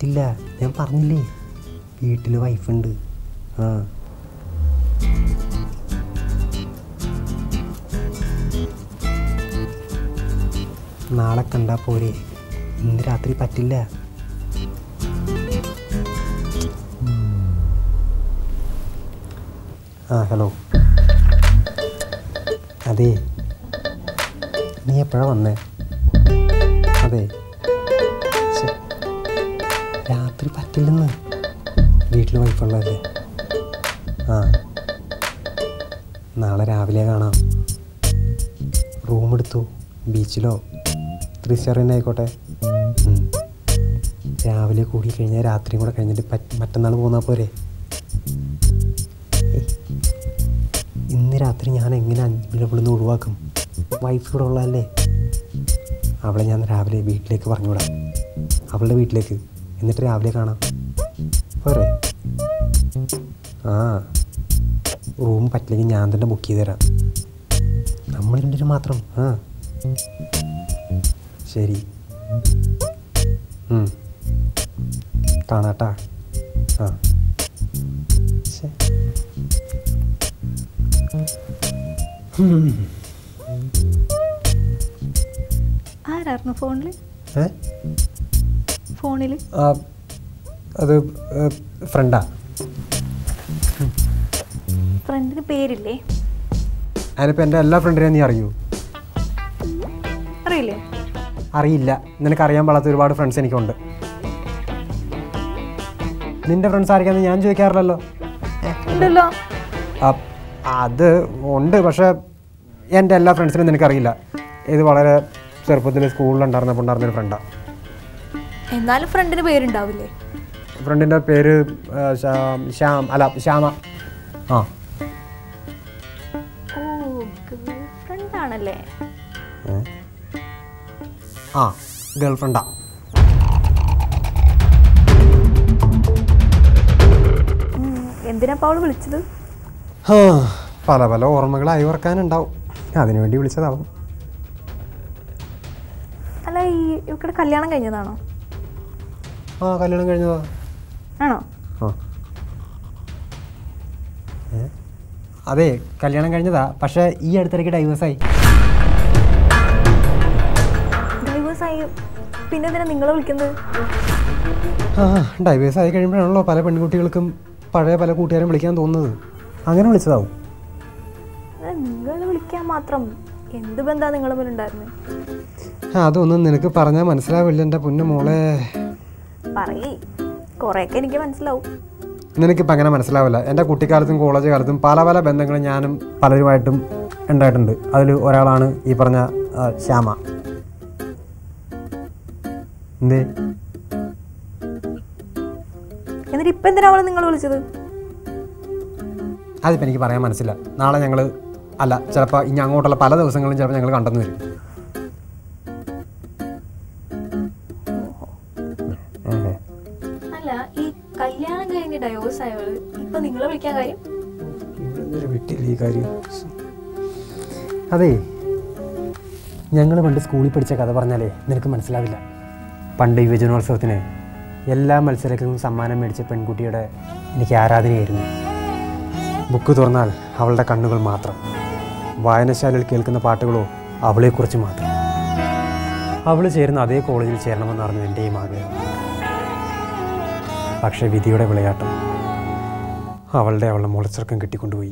പറ്റില്ല ഞാൻ പറഞ്ഞില്ലേ വീട്ടിൽ വൈഫുണ്ട് ആ നാളെ കണ്ടാ പോരെ ഇന്ന് രാത്രി പറ്റില്ല ആ ഹലോ അതെ നീ എപ്പോഴാ വന്നേ അതെ ശ്ശെ, രാത്രി പറ്റില്ലെന്ന് വീട്ടിൽ വൈഫുള്ളതല്ലേ ആ നാളെ രാവിലെ കാണാം റൂം എടുത്തു ബീച്ചിലോ ത്രീ സ്റ്റാർ തന്നെ ആയിക്കോട്ടെ ഉം. രാവിലെ കൂടി കഴിഞ്ഞാൽ രാത്രിയും കൂടെ കഴിഞ്ഞിട്ട് പറ്റ് മറ്റന്നാൾ പോന്നാൽ പോരെ ഏയ്, ഇന്ന് രാത്രി ഞാൻ എങ്ങനെ ഇവിടെ നിന്ന് ഒഴിവാക്കും വൈഫ് ഇവിടെ ഉള്ളതല്ലേ അവളെ ഞാൻ രാവിലെ വീട്ടിലേക്ക് പറഞ്ഞുവിടാം അവളുടെ വീട്ടിലേക്ക് എന്നിട്ട് രാവിലെ കാണാം പോരെ ആ റൂം പറ്റില്ലെങ്കിൽ ഞാൻ തന്നെ ബുക്ക് ചെയ്ത് തരാം നമ്മൾ രണ്ടുപേരും മാത്രം ആ ശരി ഉം. കാണാട്ടാ ആ ശരി ആരായിരുന്നു ഫോണിൽ ഏ ഫോണിൽ ആ, അത് ഫ്രണ്ടാ ഫ്രണ്ടിന് പേരില്ലേ അതിനിപ്പോൾ എൻ്റെ എല്ലാ ഫ്രണ്ടിനെയും നീ അറിയൂ അറിയില്ലേ അറിയില്ല നിനക്ക് അറിയാൻ പാടാത്ത ഒരുപാട് ഫ്രണ്ട്സ് എനിക്കുണ്ട് നിന്റെ ഫ്രണ്ട്സ് ആയിരിക്കാന്ന് ഞാൻ ചോദിക്കാറില്ലല്ലോ ഉണ്ടല്ലോ ആ, അത് ഉണ്ട് പക്ഷേ എൻ്റെ എല്ലാ ഫ്രണ്ട്സിനും നിനക്കറിയില്ല ഇത് വളരെ ചെറുപ്പത്തിൽ സ്കൂളിലുണ്ടായിരുന്നപ്പോൾ ഉണ്ടായിരുന്നൊരു ഫ്രണ്ടാണ് എന്നാലും ഫ്രണ്ടിന് പേരുണ്ടാവില്ലേ ഫ്രണ്ടിൻ്റെ പേര് ആ, ശ്യാം ശ്യാം അല്ല ശ്യാമ ആ ഓ ഗേൾ ഫ്രണ്ട് ആണല്ലേ ഏ? ആ ഗേൾ ഫ്രണ്ടാ ഉം, എന്തിനാ അവള് വിളിച്ചത് പല പല ഓർമ്മകൾ അയവർക്കാനുണ്ടാവും അതിനുവേണ്ടി വിളിച്ചതാവും അല്ല ഈ ഇവിടെ കല്യാണം കഴിഞ്ഞതാണോ ആ കല്യാണം കഴിഞ്ഞതാ ആണോ ആ ഏ? അതെ കല്യാണം കഴിഞ്ഞതാ പക്ഷേ ഈ അടുത്തിടയ്ക്ക് ഡൈവേഴ്സായി ഡൈവേഴ്സ് ആയി പിന്നെ എന്തിനാ നിങ്ങളെ വിളിക്കുന്നത് ആ ഡൈവേഴ്സ് ആയി കഴിയുമ്പോഴാണല്ലോ പല പെൺകുട്ടികൾക്കും പഴയ പല കൂട്ടുകാരും വിളിക്കാൻ തോന്നുന്നത് അങ്ങനെ വിളിച്ചതാവും നിങ്ങൾ വിളിക്കാൻ മാത്രം എന്ത് ബന്ധാ നിങ്ങളെ മുന്നുണ്ടായിരുന്നത് ആ, അതൊന്നും നിനക്ക് പറഞ്ഞാൽ മനസ്സിലാവില്ല എൻ്റെ പൊന്നു മോളെ പറയേ കുറേയൊക്കെ എനിക്ക് മനസ്സിലാവും നിനക്കിപ്പോൾ അങ്ങനെ മനസ്സിലാവില്ല എൻ്റെ കുട്ടിക്കാലത്തും കോളേജ് കാലത്തും പല പല ബന്ധങ്ങളും ഞാനും പലരുമായിട്ടും ഉണ്ടായിട്ടുണ്ട് അതിൽ ഒരാളാണ് ഈ പറഞ്ഞ ആ, ശ്യാമ എന്തേ എന്നിട്ട് ഇപ്പം എന്തിനാ അവളെ നിങ്ങൾ വിളിച്ചത് അതിപ്പോൾ എനിക്ക് പറയാൻ മനസ്സില്ല നാളെ ഞങ്ങൾ അല്ല ചിലപ്പോൾ ഇനി അങ്ങോട്ടുള്ള പല ദിവസങ്ങളും ചിലപ്പോൾ ഞങ്ങൾ കണ്ടെന്ന് വരും ഏഹ്. അല്ല ഈ കല്യാണം കഴിഞ്ഞ് ഡൈവോഴ്സ് ആയവള് ഇപ്പൊ നിങ്ങളെ വിളിക്കാൻ കാര്യം ഇവരെന്തൊരു വിട്ടില്ല ഈ കാര്യം അതെ ഞങ്ങൾ പണ്ട് സ്കൂളിൽ പഠിച്ച കഥ പറഞ്ഞാലേ നിനക്ക് മനസ്സിലാവില്ല പണ്ട് യുവജനോത്സവത്തിന് എല്ലാ മത്സരങ്ങൾക്കും സമ്മാനം മേടിച്ച പെൺകുട്ടിയുടെ എനിക്ക് ആരാധനയായിരുന്നു ബുക്ക് തുറന്നാൽ അവളുടെ കണ്ണുകൾ മാത്രം വായനശാലയിൽ കേൾക്കുന്ന പാട്ടുകളോ അവളെക്കുറിച്ച് മാത്രം അവൾ ചേരുന്ന അതേ കോളേജിൽ ചേരണമെന്നായിരുന്നു എൻ്റെയും ആഗ്രഹം പക്ഷേ വിധിയുടെ വിളയാട്ടം അവളുടെ അവളുടെ മുളച്ചെറുക്കം കെട്ടിക്കൊണ്ടുപോയി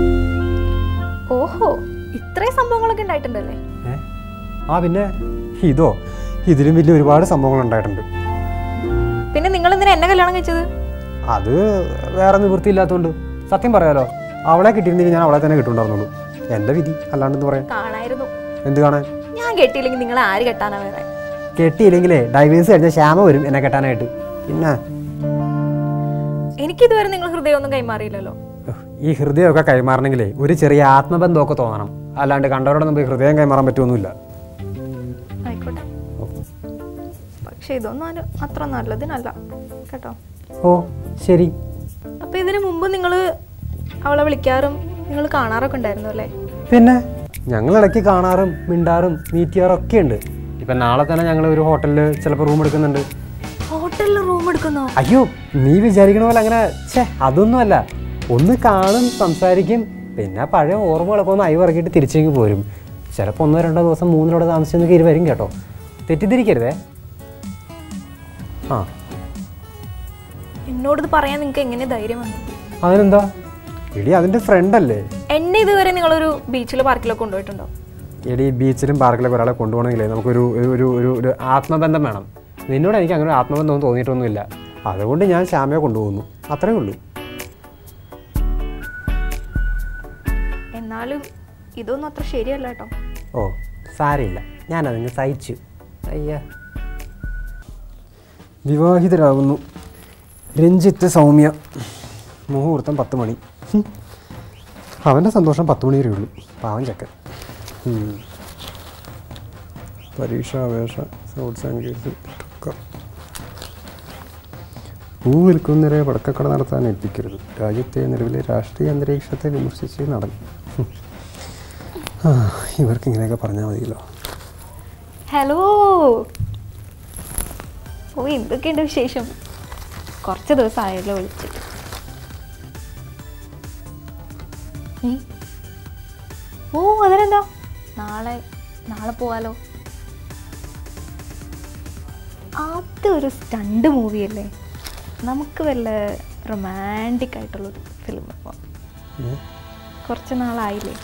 ഓഹോ ഇത്രയും സംഭവങ്ങളൊക്കെ ഉണ്ടായിട്ടുണ്ടല്ലേ ഏ? ആ പിന്നെ ഇതോ ഇതിലും വലിയ ഒരുപാട് സംഭവങ്ങൾ ഉണ്ടായിട്ടുണ്ട് പിന്നെ നിങ്ങൾ എന്തിനാ എന്നെ കല്യാണം കഴിച്ചത് അത് വേറെ നിവൃത്തിയില്ലാത്തതുകൊണ്ട് സത്യം പറയാലോ അവളെ കിട്ടിയിരുന്നെങ്കിൽ ഞാൻ അവളെ തന്നെ കിട്ടുണ്ടായിരുന്നുള്ളൂ എൻ്റെ വിധി അല്ലാണ്ടെന്ന് പറയാം കാണായിരുന്നു എന്ത് കാണാൻ ഞാൻ കെട്ടിയില്ലെങ്കിൽ നിങ്ങൾ ആര് കെട്ടാനാ വേറെ കെട്ടിയില്ലെങ്കിലേ ഡൈവേഴ്സ് കഴിഞ്ഞ ശ്യാമ വരും എന്നെ കെട്ടാനായിട്ട് പിന്നെ എനിക്കിതുവരെ നിങ്ങൾ ഹൃദയമൊന്നും കൈമാറിയില്ലല്ലോ ഉഹ്, ഈ ഹൃദയമൊക്കെ കൈമാറണമെങ്കിലേ ഒരു ചെറിയ ആത്മബന്ധമൊക്കെ തോന്നണം അല്ലാണ്ട് കണ്ടവരോടൊന്നും പോയി ഹൃദയം കൈമാറാൻ പറ്റുമൊന്നുമില്ല ആയിക്കോട്ടെ പക്ഷെ ഇതൊന്നും അതിന് അത്ര നല്ലതിനല്ല കേട്ടോ ഓ ശരി അപ്പൊ ഇതിനു മുമ്പ് നിങ്ങൾ അവളെ വിളിക്കാറും നിങ്ങൾ കാണാറൊക്കെ ഉണ്ടായിരുന്നു അല്ലേ പിന്നെ ഞങ്ങൾ ഇടയ്ക്ക് കാണാറും മിണ്ടാറും മീറ്റ് ചെയ്യാറും ഒക്കെ ഉണ്ട് ഇപ്പം നാളെ തന്നെ ഞങ്ങൾ ഒരു ഹോട്ടലിൽ ചിലപ്പോൾ റൂം എടുക്കുന്നുണ്ട് ഹോട്ടലിൽ റൂം എടുക്കും കൊടുക്കുന്നോ അയ്യോ നീ വിചാരിക്കണ പോലെ അങ്ങനെ ഛേ അതൊന്നുമല്ല ഒന്ന് കാണും സംസാരിക്കും പിന്നെ പഴയ ഓർമ്മകളൊക്കെ ഒന്ന് അയവ് ഇറക്കിയിട്ട് തിരിച്ചേക്ക് പോരും ചിലപ്പോൾ ഒന്നോ രണ്ടോ ദിവസം മൂന്നിനോട് താമസിച്ചെന്നൊക്കെ ഇരു വരും കേട്ടോ തെറ്റിദ്ധരിക്കരുതേ ആ എന്നോടിത് പറയാൻ നിങ്ങൾക്ക് എങ്ങനെ ധൈര്യം വന്നു അതിനെന്താ എടി അതിൻ്റെ ഫ്രണ്ടല്ലേ എന്നെ ഇതുവരെ നിങ്ങളൊരു ബീച്ചിലോ പാർക്കിലോ കൊണ്ടുപോയിട്ടുണ്ടോ എടി ബീച്ചിലും പാർക്കിലൊക്കെ ഒരാളെ കൊണ്ടുപോകണമെങ്കിലേ നമുക്കൊരു ഒരു ഒരു ഒരു ഒരു ആത്മബന്ധം വേണം നിന്നോട് എനിക്ക് അങ്ങനെ ഒരു ആത്മബന്ധമൊന്നും തോന്നിയിട്ടൊന്നുമില്ല അതുകൊണ്ട് ഞാൻ ശ്യാമയെ കൊണ്ടുപോകുന്നു അത്രേ ഉള്ളൂ എന്നാലും ഇതൊന്നും അത്ര ശരിയല്ല കേട്ടോ ഓ സാരമില്ല ഞാനതിന് സഹിച്ചു അയ്യ വിവാഹിതരാകുന്നു രഞ്ജിത്ത് സൗമ്യ മുഹൂർത്തം പത്ത് മണി ഹും. അവൻ്റെ സന്തോഷം പത്ത് മണി വരെ ഉള്ളൂ പാവം ചക്കൻ ഉം. പരീക്ഷ അപേക്ഷ സൗത്ത് സാങ്കേതിക പൂ വിൽക്കുന്നവരെ വടക്കക്കട നടത്താൻ ഏൽപ്പിക്കരുത് രാജ്യത്തെ നിലവിലെ രാഷ്ട്രീയ അന്തരീക്ഷത്തെ വിമർശിച്ച് നടന്നു ഹും. ആ, ഇവർക്ക് ഇങ്ങനെയൊക്കെ പറഞ്ഞാൽ മതിയല്ലോ ഹലോ ഓ എന്തൊക്കെയുണ്ട് വിശേഷം കുറച്ച് ദിവസമായല്ലോ വിളിച്ചിട്ട് ഉം. ഓ അതിനെന്താ നാളെ നാളെ പോവാലോ അതൊരു സ്റ്റണ്ട് മൂവിയല്ലേ നമുക്ക് വല്ല റൊമാൻറ്റിക് ആയിട്ടുള്ളൊരു ഫിലിം പോവാം ഏ? കുറച്ച് നാളായില്ലേ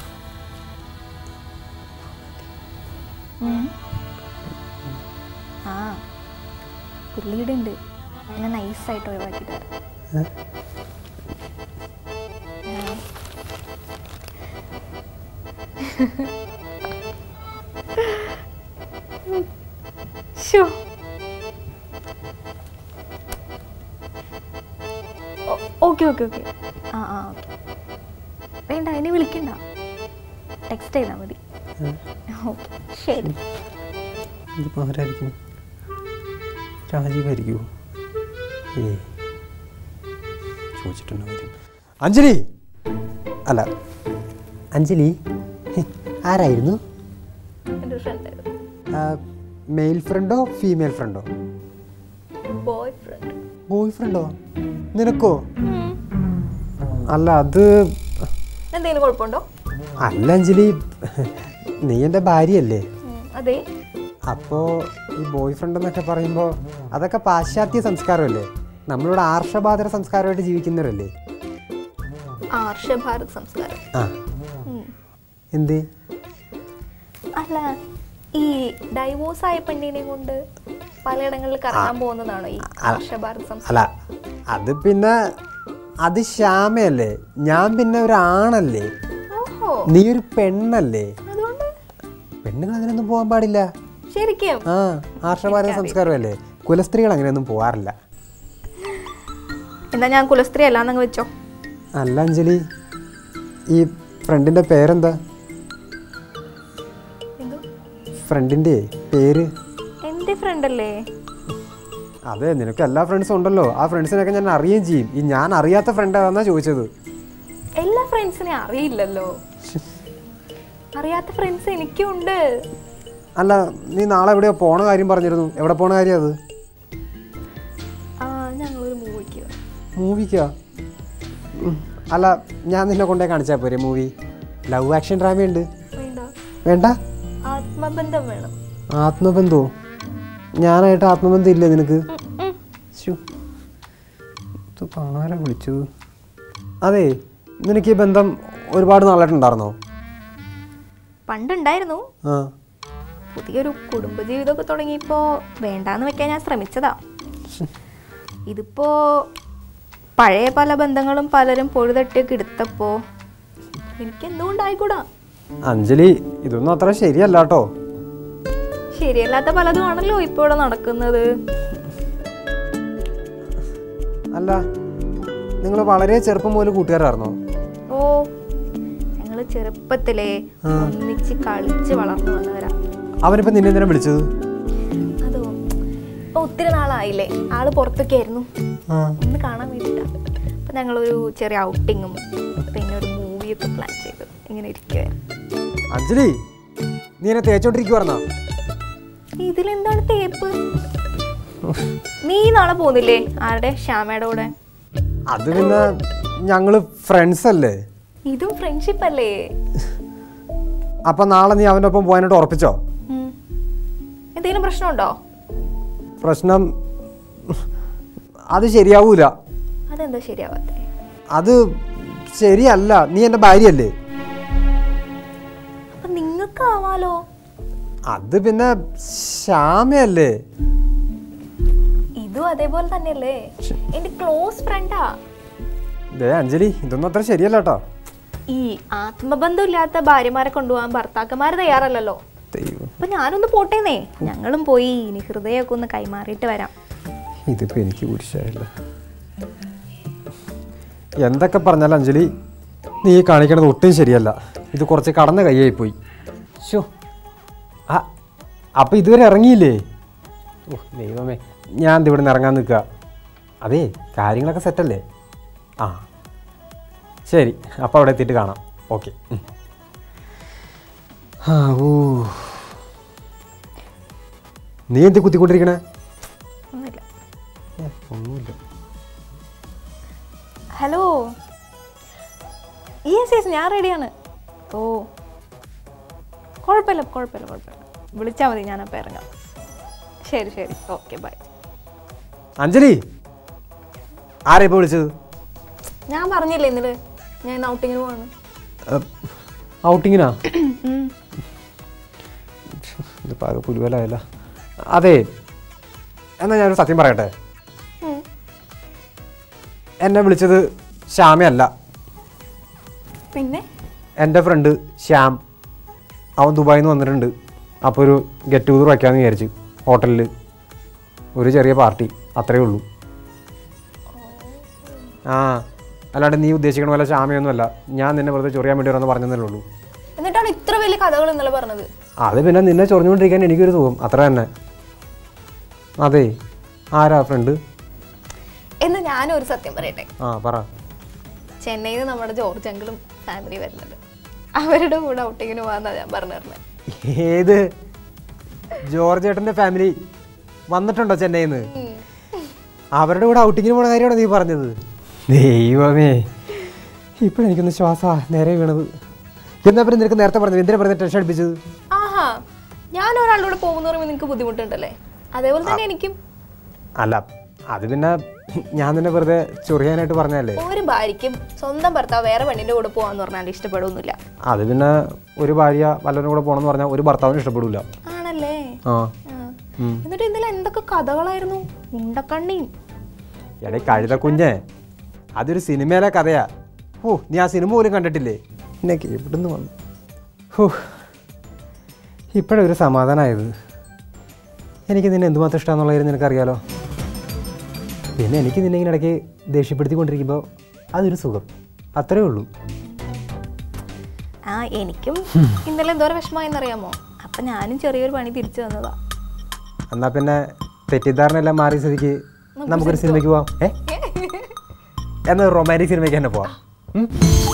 ഉം. ആ പുള്ളിയുടെ ഉണ്ട് പിന്നെ നൈസായിട്ട് ഒഴിവാക്കി തരാം ഏ? ശോ. ഓ- ഓക്കെ ഓക്കെ ഓക്കെ ആ ആ ഓക്കെ വേണ്ട ഇനി വിളിക്കണ്ട ടെക്സ്റ്റ് ചെയ്താൽ മതി ഏ? ഓക്കെ ശരി ഇതിപ്പോൾ ആരായിരിക്കും രാജീവായിരിക്കുമോ ഏ ചോദിച്ചിട്ടുണ്ടോ കാര്യം അഞ്ജലി അല്ല അഞ്ജലി ഹെ, ആരായിരുന്നു എൻ്റെ ഫ്രണ്ട് മെയിൽ ഫ്രണ്ടോ ഫീമെയിൽ ഫ്രണ്ടോ ബോയ് ഫ്രണ്ട് ബോയ് ഫ്രണ്ടോ നിനക്കോ അല്ല അത് എന്തെങ്കിലും കുഴപ്പമുണ്ടോ അല്ല അഞ്ജലി നീ എൻ്റെ ഭാര്യയല്ലേ ഉം, അതെ അപ്പോൾ ഈ ബോയ് ഫ്രണ്ട് എന്നൊക്കെ പറയുമ്പോൾ അതൊക്കെ പാശ്ചാത്യ സംസ്കാരമല്ലേ നമ്മളിവിടെ ആർഷബാധര സംസ്കാരമായിട്ട് ജീവിക്കുന്നവരല്ലേ ആർഷഭാരത് സംസ്കാരം ആ ഉം. എന്ത് അല്ല ഈ ഡൈവോഴ്സ് ആയ പെണ്ണിനെ കൊണ്ട് പലയിടങ്ങളിൽ കറങ്ങാൻ പോകുന്നതാണോ ഈ ആർഷഭാരത് സംസ്കാരം അല്ല അത് പിന്നെ അത് ശ്യാമയല്ലേ ഞാൻ പിന്നെ ഒരു ആണല്ലേ ഓഹോ നീ ഒരു പെണ്ണല്ലേ അതുകൊണ്ട് പെണ്ണുങ്ങൾ അങ്ങനെയൊന്നും പോകാൻ പാടില്ല ശരിക്കും ആ ആർഷഭാരത സംസ്കാരമല്ലേ കുലസ്ത്രീകൾ അങ്ങനെയൊന്നും പോകാറില്ല എന്നാ ഞാൻ കുലസ്ത്രീ അല്ലാന്നങ്ങ് വെച്ചോ അല്ല അഞ്ജലി ഈ ഫ്രണ്ടിൻ്റെ പേരെന്താ എന്തോ ഫ്രണ്ടിൻ്റെ പേര് എൻ്റെ ഫ്രണ്ട് അല്ലേ അതെ നിനക്ക് എല്ലാ ഫ്രണ്ട്സും ഉണ്ടല്ലോ ആ ഫ്രണ്ട്സിനൊക്കെ ഞാൻ അറിയുകയും ചെയ്യും ഈ ഞാൻ അറിയാത്ത ഫ്രണ്ട് ഏതാന്നാ ചോദിച്ചത് എല്ലാ ഫ്രണ്ട്സിനെ അറിയില്ലല്ലോ അറിയാത്ത ഫ്രണ്ട്സ് എനിക്കും ഉണ്ട് അല്ല നീ നാളെ എവിടെയോ പോണ കാര്യം പറഞ്ഞിരുന്നു എവിടെ പോണ കാര്യം അത് ആ ഞങ്ങളൊരു മൂവിക്ക് മൂവിക്കാ ഉം. അല്ല ഞാൻ നിന്നെ കൊണ്ടേ കാണിച്ചാൽ പോരെ മൂവി ലവ് ആക്ഷൻ ഡ്രാമയുണ്ട് വേണ്ട വേണ്ട ആത്മബന്ധം വേണം ആത്മബന്ധമോ ഞാനായിട്ട് ആത്മബന്ധം ഇല്ലേ നിനക്ക് ഉം, ഉം. ശ്ശോ. ഇതിപ്പോ ആരാ വിളിച്ചത് അതെ നിനക്ക് ഈ ബന്ധം ഒരുപാട് നാളായിട്ടുണ്ടായിരുന്നോ പണ്ടുണ്ടായിരുന്നു ആ പുതിയൊരു കുടുംബജീവിതമൊക്കെ തുടങ്ങിയപ്പോൾ വേണ്ടാന്ന് വെക്കാൻ ഞാൻ ശ്രമിച്ചതാ ഇതിപ്പോ പഴയ പല ബന്ധങ്ങളും പലരും പൊഴുതട്ടിയൊക്കെ എടുത്തപ്പോൾ എനിക്ക് എന്തുകൊണ്ടായിക്കൂടാ അഞ്ജലി ഇതൊന്നും അത്ര ശരിയല്ല കേട്ടോ ശരിയല്ലാത്ത പലതും ആണല്ലോ ഇപ്പോൾ ഇവിടെ നടക്കുന്നത് അല്ല നിങ്ങൾ വളരെ ചെറുപ്പം മുതൽ കൂട്ടുകാരായിരുന്നോ ഓ ഞങ്ങൾ ചെറുപ്പത്തിലേ ഒന്നിച്ച് കളിച്ച് വളർന്നു വന്നവരാ അവനിപ്പോൾ നിന്നെ എന്തിനാ വിളിച്ചത് അതോ ഇപ്പൊ ഒത്തിരി നാളായില്ലേ ആള് പുറത്തൊക്കെ ആയിരുന്നു ആ ഒന്ന് കാണാൻ വേണ്ടിയിട്ടാണ് അപ്പം ഞങ്ങളൊരു ചെറിയ ഔട്ടിങ്ങും പിന്നെ ഒരു മൂവിയൊക്കെ പ്ലാൻ ചെയ്തു ഇങ്ങനെ ഇരിക്കുവായിരുന്നു അഞ്ജലി നീ എന്നെ തേച്ചോണ്ടിരിക്കുവായിരുന്നോ ഇതിലെന്താണ് തേപ്പ് നീ നാളെ പോകുന്നില്ലേ ആരുടെ ശ്യാമയുടെ കൂടെ അത് പിന്നെ ഞങ്ങള് ഫ്രണ്ട്സ് അല്ലേ ഇതും ഫ്രണ്ട്ഷിപ്പ് അല്ലേ അപ്പൊ നാളെ നീ അവൻ്റെ ഒപ്പം പോകാനായിട്ട് ഉറപ്പിച്ചോ ഉം. എന്തെങ്കിലും പ്രശ്നമുണ്ടോ പ്രശ്നം അത് ശരിയാവൂല അതെന്താ ശരിയാവാത്തെ അത് ശരിയല്ല നീ എൻ്റെ ഭാര്യയല്ലേ അപ്പൊ നിങ്ങൾക്ക് ആവാലോ അത് പിന്നെ ശ്യാമയല്ലേ ഇതും അതേപോലെ തന്നെയല്ലേ എന്റെ ക്ലോസ് ഫ്രണ്ടാ ദേ അഞ്ജലി ഇതൊന്നും അത്ര ശരിയല്ല കേട്ടോ ഈ ആത്മബന്ധം ഇല്ലാത്ത ഭാര്യമാരെ കൊണ്ടുപോകാൻ ഭർത്താക്കന്മാര് തയ്യാറല്ലല്ലോ ദൈവം അപ്പൊ ഞാനൊന്ന് പോട്ടേന്നേ ഞങ്ങളും പോയി ഇനി ഹൃദയമൊക്കെ ഒന്ന് കൈമാറിയിട്ട് വരാം ഇതിപ്പോ എനിക്ക് കുരിശായല്ല എന്തൊക്കെ പറഞ്ഞാലും അഞ്ജലി നീ ഈ കാണിക്കണത് ഒട്ടും ശരിയല്ല ഇത് കുറച്ച് കടന്ന കൈയായി പോയി ഷോ ആ അപ്പൊ ഇതുവരെ ഇറങ്ങിയില്ലേ ഓ ദൈവമേ ഞാൻ ഇവിടെ നിന്ന് ഇറങ്ങാൻ നിൽക്കുക അതേ കാര്യങ്ങളൊക്കെ സെറ്റല്ലേ ആ ശരി അപ്പോൾ അവിടെ എത്തിയിട്ട് കാണാം ഓക്കെ ആ ഓ നീ എന്ത് കുത്തിക്കൊണ്ടിരിക്കണേ ഒന്നുമില്ല ഏ, ഒന്നുമില്ല ഹലോ യെസ് യെസ് ഞാൻ റെഡിയാണ് ഓ കുഴപ്പമില്ല കുഴപ്പമില്ല കുഴപ്പമില്ല വിളിച്ചാൽ മതി ഞാനപ്പോൾ ഇറങ്ങാം ശരി ശരി ഓക്കെ ബൈ അഞ്ജലി ആരാ ഇപ്പോൾ വിളിച്ചത് ഞാൻ പറഞ്ഞില്ലേ ഇന്നലെ ഞാൻ ഇന്ന് ഔട്ടിങ്ങിന് പോവാണ് ഔട്ടിങ്ങിനാ ഇതിപ്പോൾ ആകെ പുലുവലായല്ല അതെ എന്നാൽ ഞാനൊരു സത്യം പറയട്ടെ എന്നെ വിളിച്ചത് ശ്യാമയല്ല പിന്നെ എൻ്റെ ഫ്രണ്ട് ശ്യാം അവൻ ദുബായിൽ നിന്ന് വന്നിട്ടുണ്ട് അപ്പോൾ ഒരു ഗെറ്റ് ടുഗദർ വയ്ക്കാമെന്ന് വിചാരിച്ചു ഹോട്ടലിൽ ഒരു ചെറിയ പാർട്ടി അത്രയേ ഉള്ളൂ ആ അല്ലാണ്ട് നീ ഉദ്ദേശിക്കണ പോലെ ശ്യാമയൊന്നുമല്ല ഞാൻ നിന്നെ വെറുതെ ചൊറിയാൻ വേണ്ടി വരെന്ന് പറഞ്ഞതല്ലേ ഉള്ളൂ എന്നിട്ടാണ് ഇത്ര വലിയ കഥകൾ ഇന്നലെ പറഞ്ഞത് അത് പിന്നെ നിന്നെ ചൊറിഞ്ഞുകൊണ്ടിരിക്കാൻ എനിക്കൊരു സുഖം അത്ര തന്നെ അതെ ആരാ ഫ്രണ്ട് എന്ന് ഞാനും ഒരു സത്യം പറയട്ടെ ആ പറ ചെന്നൈയിൽ നിന്ന് നമ്മുടെ ജോർജ് അങ്കിളും ഫാമിലി വരുന്നുണ്ട് അവരുടെ കൂടെ ഔട്ടിങ്ങിന് പോകാന്നാ ഞാൻ പറഞ്ഞു തരുന്നത് ഏത് ജോർജ് ചേട്ടൻ്റെ ഫാമിലി വന്നിട്ടുണ്ടോ ചെന്നൈയിൽ നിന്ന് അവരുടെ കൂടെ ഔട്ടിങ്ങിന് പോണ കാര്യമാണോ നീ പറഞ്ഞത് ദൈവമേ ഇപ്പോഴെനിക്കൊന്ന് ശ്വാസ നേരെ വീണത് എന്നാ പിന്നെ നിനക്ക് നേരത്തെ പറഞ്ഞത് എന്തിനാ പറഞ്ഞ ടെൻഷൻ അടിപ്പിച്ചത് ആഹാ ഞാൻ ഒരാളുടെ കൂടെ പോകുന്ന പറയുമ്പോൾ നിങ്ങൾക്ക് ബുദ്ധിമുട്ടുണ്ടല്ലേ അതേപോലെ തന്നെ എനിക്കും അല്ല അത് പിന്നെ ഞാൻ തന്നെ വെറുതെ ചൊറിയാനായിട്ട് പറഞ്ഞതല്ലേ ഒരു ഭാര്യയ്ക്കും സ്വന്തം ഭർത്താവ് വേറെ പെണ്ണിന്റെ കൂടെ പോകാന്ന് പറഞ്ഞാൽ ഇഷ്ടപ്പെടുന്നില്ല അത് പിന്നെ ഒരു ഭാര്യ വല്ലവരും കൂടെ പോകണമെന്ന് പറഞ്ഞാൽ ഒരു ഭർത്താവിന് ഇഷ്ടപ്പെടില്ല ആണല്ലേ ആ ആ. ഉം. എന്നിട്ട് ഇന്നലെ എന്തൊക്കെ കഥകളായിരുന്നു ഉണ്ടക്കണ്ണിയും എടേ കഴുത കുഞ്ഞേ അതൊരു സിനിമയിലെ കഥയാ ഓ നീ ആ സിനിമ പോലും കണ്ടിട്ടില്ലേ എന്നൊക്കെ എവിടുന്ന് വന്നു ഹോ ഇപ്പോഴൊരു സമാധാനമായത് എനിക്ക് നിന്നെ എന്തുമാത്രം ഇഷ്ടമാണെന്നുള്ള കാര്യം നിനക്കറിയാലോ പിന്നെ എനിക്ക് നിന്നെ ഇങ്ങനെ ഇടയ്ക്ക് ദേഷ്യപ്പെടുത്തിക്കൊണ്ടിരിക്കുമ്പോൾ അതൊരു സുഖം അത്രേ ഉള്ളൂ ആ എനിക്കും ഇന്നലെ എന്തോരം വിഷമമായെന്നറിയാമോ അപ്പൊ ഞാനും ചെറിയൊരു പണി തിരിച്ചു തന്നതാ എന്നാൽ പിന്നെ തെറ്റിദ്ധാരണയെല്ലാം മാറിയ സ്ഥിതിക്ക് നമുക്കൊരു സിനിമയ്ക്ക് പോവാം ഏ എന്നാൽ റൊമാൻറ്റിക് സിനിമയ്ക്ക് തന്നെ പോവാം ഉം?